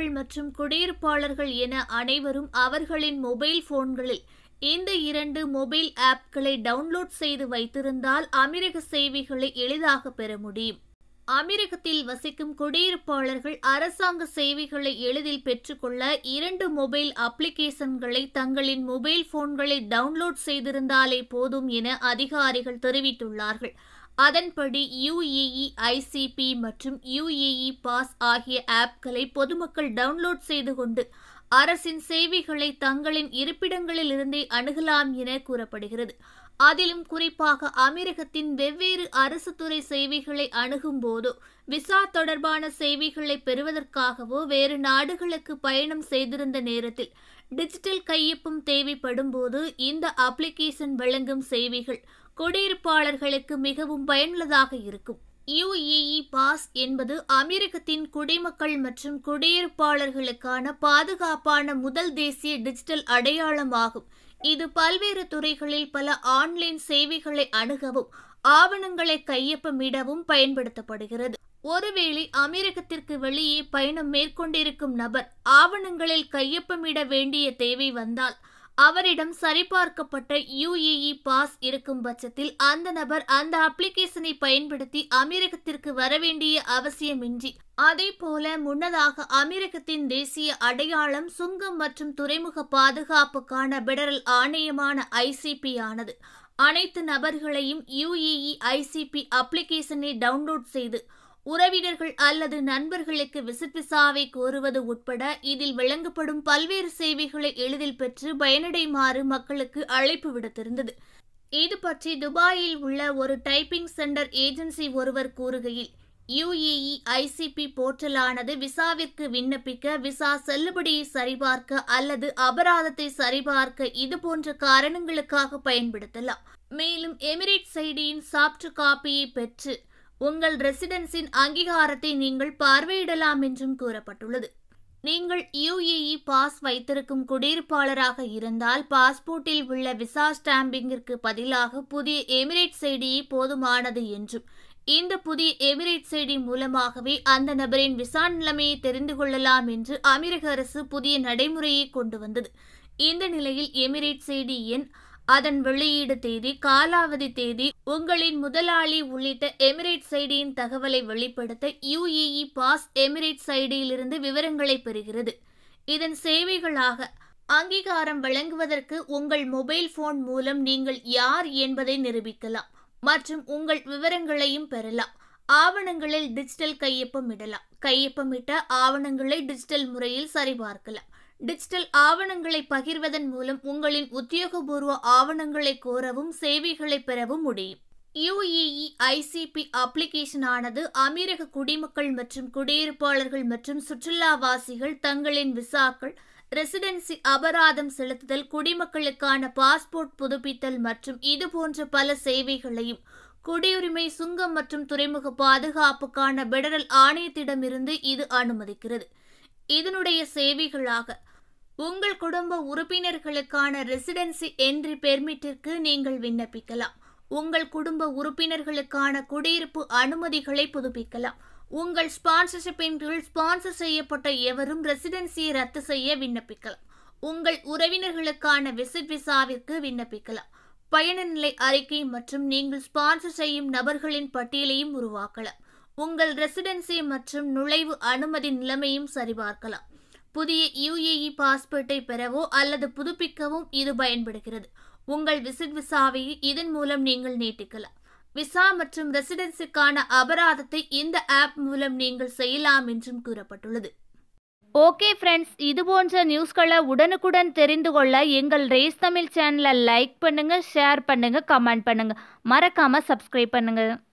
குடிமக்கள் மற்றும் குடியிருப்பாளர்கள் என அனைவரும் அவர்களின் மொபைல் போன்களில் இந்த இரண்டு மொபைல் ஆப்களை டவுன்லோட் செய்து வைத்திருந்தால் அமீரக சேவைகளை எளிதாக பெற முடியும் அமீரகத்தில் வசிக்கும் குடியிருப்பாளர்கள் அரசாங்க சேவைகளை எளிதில் பெற்றுக்கொள்ள இரண்டு மொபைல் அப்ளிகேஷன்களை தங்களின் மொபைல் போன்களை டவுன்லோட் செய்திருந்தாலே போதும் என அதிகாரிகள் தெரிவித்துள்ளார்கள் அதன்படி யுஏஇ ஐசிபி மற்றும் யுஏஇ பாஸ் ஆகிய ஆப்களை பொதுமக்கள் டவுன்லோட் செய்து கொண்டு அரசின் சேவைகளை தங்களின் இருப்பிடங்களில் இருந்தே அணுகலாம் என கூறப்படுகிறது அதிலும் குறிப்பாக அமீரகத்தின் வெவ்வேறு அரசு துறை சேவைகளை அணுகும் போதோ விசா தொடர்பான சேவைகளை பெறுவதற்காகவோ வேறு நாடுகளுக்கு பயணம் செய்திருந்த நேரத்தில் டிஜிட்டல் கையொப்பம் தேவைப்படும் போது இந்த அப்ளிகேஷன் வழங்கும் சேவைகள் குடியிருப்பாளர்களுக்கு மிகவும் பயனுள்ளதாக இருக்கும் யுஏஇ பாஸ் என்பது அமெரிக்கத்தின் குடிமக்கள் மற்றும் குடியிருப்பாளர்களுக்கான பாதுகாப்பான முதல் தேசிய டிஜிட்டல் அடையாளமாகும் இது பல்வேறு துறைகளில் பல ஆன்லைன் சேவைகளை அணுகவும் ஆவணங்களை கையொப்பமிடவும் பயன்படுத்தப்படுகிறது ஒருவேளை அமெரிக்கத்திற்கு வெளியே பயணம் மேற்கொண்டிருக்கும் நபர் ஆவணங்களில் கையொப்பமிட வேண்டிய தேவை வந்தால் அவரிடம் சரிபார்க்கப்பட்ட யுஏஇ பாஸ் இருக்கும் பட்சத்தில் அந்த நபர் அந்த அப்ளிகேஷனை பயன்படுத்தி அமெரிக்கத்திற்கு வரவேண்டிய அவசியமின்றி அதே போல முன்னதாக அமெரிக்கத்தின் தேசிய அடையாளம் சுங்கம் மற்றும் துறைமுக பாதுகாப்புக்கான பெடரல் ஆணையமான ஐசிபி ஆனது அனைத்து நபர்களையும் யுஏஇ ஐசிபி அப்ளிகேஷனை டவுன்லோட் செய்து உறவினர்கள் அல்லது நண்பர்களுக்கு விசிட் விசாவை கோருவது உட்பட இதில் வழங்கப்படும் பல்வேறு சேவைகளை எளிதில் பெற்று பயனடைமாறு மக்களுக்கு அழைப்பு விடுத்திருந்தது இது பற்றி துபாயில் உள்ள ஒரு டைப்பிங் சென்டர் ஏஜென்சி ஒருவர் கூறுகையில் யுஏஇ ஐசிபி போர்ட்டலானது விசாவிற்கு விண்ணப்பிக்க விசா செல்லுபடியை சரிபார்க்க அல்லது அபராதத்தை சரிபார்க்க இதுபோன்ற காரணங்களுக்காக பயன்படுத்தலாம் மேலும் எமிரேட் ஐடியின் சாப்ட் காப்பியை பெற்று உங்கள் ரெசிடென்ஸின் அங்கீகாரத்தை நீங்கள் பார்வையிடலாம் என்றும் கூறப்பட்டுள்ளது நீங்கள் யுஏஇ பாஸ் வைத்திருக்கும் குடியிருப்பாளராக இருந்தால் பாஸ்போர்ட்டில் உள்ள விசா ஸ்டாம்பிங்கிற்கு பதிலாக புதிய எமிரேட் ஐடியே போதுமானது என்றும் இந்த புதிய எமிரேட் ஐடி மூலமாகவே அந்த நபரின் விசா நிலைமையை தெரிந்து கொள்ளலாம் என்று அமெரிக்க அரசு புதிய நடைமுறையை கொண்டு வந்தது இந்த நிலையில் எமிரேட் ஐடி எண் அதன் வெளியீடு தேதி காலாவதி தேதி உங்களின் முதலாளி உள்ளிட்ட எமிரேட் ஐடியின் தகவலை வெளிப்படுத்த யுஏஇ பாஸ் எமிரேட் ஐடியிலிருந்து விவரங்களை பெறுகிறது இதன் சேவைகளாக அங்கீகாரம் வழங்குவதற்கு உங்கள் மொபைல் போன் மூலம் நீங்கள் யார் என்பதை நிரூபிக்கலாம் மற்றும் உங்கள் விவரங்களையும் பெறலாம் ஆவணங்களில் டிஜிட்டல் கையொப்பம் இடலாம் கையொப்பமிட்ட ஆவணங்களை டிஜிட்டல் முறையில் சரிபார்க்கலாம் டிஜிட்டல் ஆவணங்களை பகிர்வதன் மூலம் உங்களின் உத்தியோகபூர்வ ஆவணங்களை கோரவும் சேவைகளை பெறவும் முடியும் யுஏஇ ஐசிபி அப்ளிகேஷன் ஆனது அமீரக குடிமக்கள் மற்றும் குடியிருப்பாளர்கள் மற்றும் சுற்றுலாவாசிகள் தங்களின் விசாக்கள் ரெசிடென்சி அபராதம் செலுத்துதல் குடிமக்களுக்கான பாஸ்போர்ட் புதுப்பித்தல் மற்றும் இதுபோன்ற பல சேவைகளையும் குடியுரிமை சுங்கம் மற்றும் துறைமுக பாதுகாப்புக்கான பெடரல் ஆணையத்திடமிருந்து இது அனுமதிக்கிறது இதனுடைய சேவைகளாக உங்கள் குடும்ப உறுப்பினர்களுக்கான ரெசிடென்சி என்ட்ரி பெர்மிட்டிற்கு நீங்கள் விண்ணப்பிக்கலாம் உங்கள் குடும்ப உறுப்பினர்களுக்கான குடியிருப்பு அனுமதிகளை புதுப்பிக்கலாம் உங்கள் ஸ்பான்சர்ஷிப்பின் கீழ் ஸ்பான்சர் செய்யப்பட்ட எவரும் ரெசிடென்சியை ரத்து செய்ய விண்ணப்பிக்கலாம் உங்கள் உறவினர்களுக்கான விசிட் விசாவிற்கு விண்ணப்பிக்கலாம் பயண நிலை அறிக்கை மற்றும் நீங்கள் ஸ்பான்சர் செய்யும் நபர்களின் பட்டியலையும் உருவாக்கலாம் உங்கள் ரெசிடென்சி மற்றும் நுழைவு அனுமதி நிலைமையும் சரிபார்க்கலாம் புதிய யுஏஇ பாஸ்போர்ட்டை பெறவோ அல்லது புதுப்பிக்கவும் இது பயன்படுகிறது உங்கள் விசிட் விசாவை இதன் மூலம் நீங்கள் நீட்டிக்கலாம் விசா மற்றும் ரெசிடென்சிக்கான அபராதத்தை இந்த ஆப் மூலம் நீங்கள் செய்யலாம் என்றும் கூறப்பட்டுள்ளது ஓகே ஃப்ரெண்ட்ஸ் இது போன்ற நியூஸ்களை உடனுக்குடன் தெரிந்து கொள்ள எங்கள் ரேஸ் தமிழ் சேனலை லைக் பண்ணுங்க ஷேர் பண்ணுங்க கமெண்ட் பண்ணுங்க மறக்காம சப்ஸ்கிரைப் பண்ணுங்க